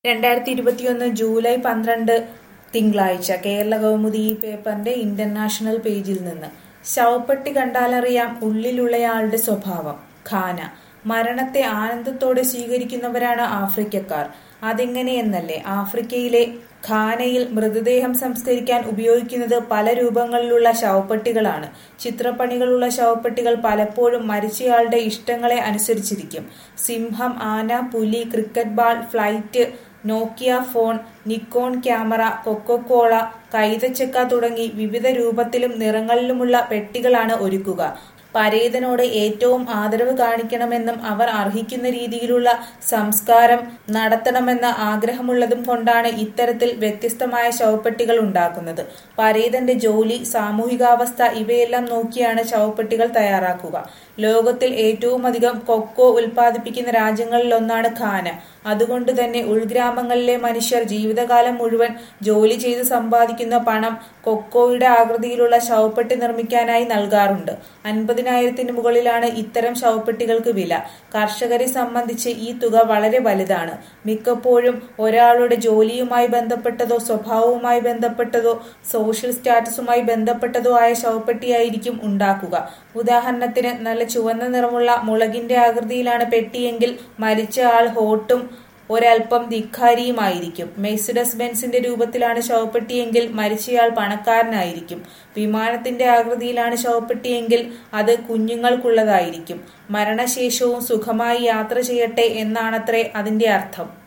രണ്ടായിരത്തി ഇരുപത്തിയൊന്ന് ജൂലൈ പന്ത്രണ്ട് തിങ്കളാഴ്ച കേരള കൗമുദി ഈ പേപ്പറിന്റെ ഇന്റർനാഷണൽ പേജിൽ നിന്ന് ശവപ്പെട്ടി കണ്ടാലറിയാം ഉള്ളിലുള്ളയാളുടെ സ്വഭാവം ഖാന മരണത്തെ ആനന്ദത്തോടെ സ്വീകരിക്കുന്നവരാണ് ആഫ്രിക്കക്കാർ അതെങ്ങനെയെന്നല്ലേ ആഫ്രിക്കയിലെ ഖാനയിൽ മൃതദേഹം സംസ്കരിക്കാൻ ഉപയോഗിക്കുന്നത് പല രൂപങ്ങളിലുള്ള ശവപ്പെട്ടികളാണ് ചിത്രപ്പണികളുള്ള ശവപ്പെട്ടികൾ പലപ്പോഴും മരിച്ചയാളുടെ ഇഷ്ടങ്ങളെ അനുസരിച്ചിരിക്കും സിംഹം ആന പുലി cricket ball flight Nokia phone Nikon camera Coca Cola കൈതച്ചക്ക തുടങ്ങി വിവിധ രൂപത്തിലും നിറങ്ങളിലുമുള്ള പെട്ടികളാണ് ഒരുക്കുക പരേതനോട് ഏറ്റവും ആദരവ് കാണിക്കണമെന്നും അവർ അർഹിക്കുന്ന രീതിയിലുള്ള സംസ്കാരം നടത്തണമെന്ന ആഗ്രഹമുള്ളതും കൊണ്ടാണ് ഇത്തരത്തിൽ വ്യത്യസ്തമായ ശവപ്പെട്ടികൾ ഉണ്ടാക്കുന്നത് പരേതന്റെ ജോലി സാമൂഹികാവസ്ഥ ഇവയെല്ലാം നോക്കിയാണ് ശവപ്പെട്ടികൾ തയ്യാറാക്കുക ലോകത്തിൽ ഏറ്റവും അധികം കൊക്കോ ഉൽപ്പാദിപ്പിക്കുന്ന രാജ്യങ്ങളിലൊന്നാണ് ഖാന അതുകൊണ്ട് തന്നെ ഉൾഗ്രാമങ്ങളിലെ മനുഷ്യർ ജീവിതകാലം മുഴുവൻ ജോലി ചെയ്ത് സമ്പാദിക്കുന്ന പണം കൊക്കോയുടെ ആകൃതിയിലുള്ള ശവപ്പെട്ടി നിർമ്മിക്കാനായി നൽകാറുണ്ട് അൻപതിനായിരത്തിന് മുകളിലാണ് ഇത്തരം ശവപ്പെട്ടികൾക്ക് വില കർഷകരെ സംബന്ധിച്ച് ഈ തുക വളരെ വലുതാണ് മിക്കപ്പോഴും ഒരാളുടെ ജോലിയുമായി ബന്ധപ്പെട്ടതോ സ്വഭാവവുമായി ബന്ധപ്പെട്ടതോ സോഷ്യൽ സ്റ്റാറ്റസുമായി ബന്ധപ്പെട്ടതോ ആയ ശവപ്പെട്ടിയായിരിക്കും ഉണ്ടാക്കുക ഉദാഹരണത്തിന് നല്ല ചുവന്ന നിറമുള്ള മുളകിന്റെ ആകൃതിയിലാണ് പെട്ടിയെങ്കിൽ മരിച്ച ആൾ ഹോട്ടും ഒരൽപ്പം ധിക്കാരിയുമായിരിക്കും മെഴ്സിഡസ് ബെൻസിന്റെ രൂപത്തിലാണ് ശവപ്പെട്ടിയെങ്കിൽ മരിച്ചയാൾ പണക്കാരനായിരിക്കും വിമാനത്തിന്റെ ആകൃതിയിലാണ് ശവപ്പെട്ടിയെങ്കിൽ അത് കുഞ്ഞുങ്ങൾക്കുള്ളതായിരിക്കും മരണശേഷവും സുഖമായി യാത്ര ചെയ്യട്ടെ എന്നാണത്രേ അതിന്റെ അർത്ഥം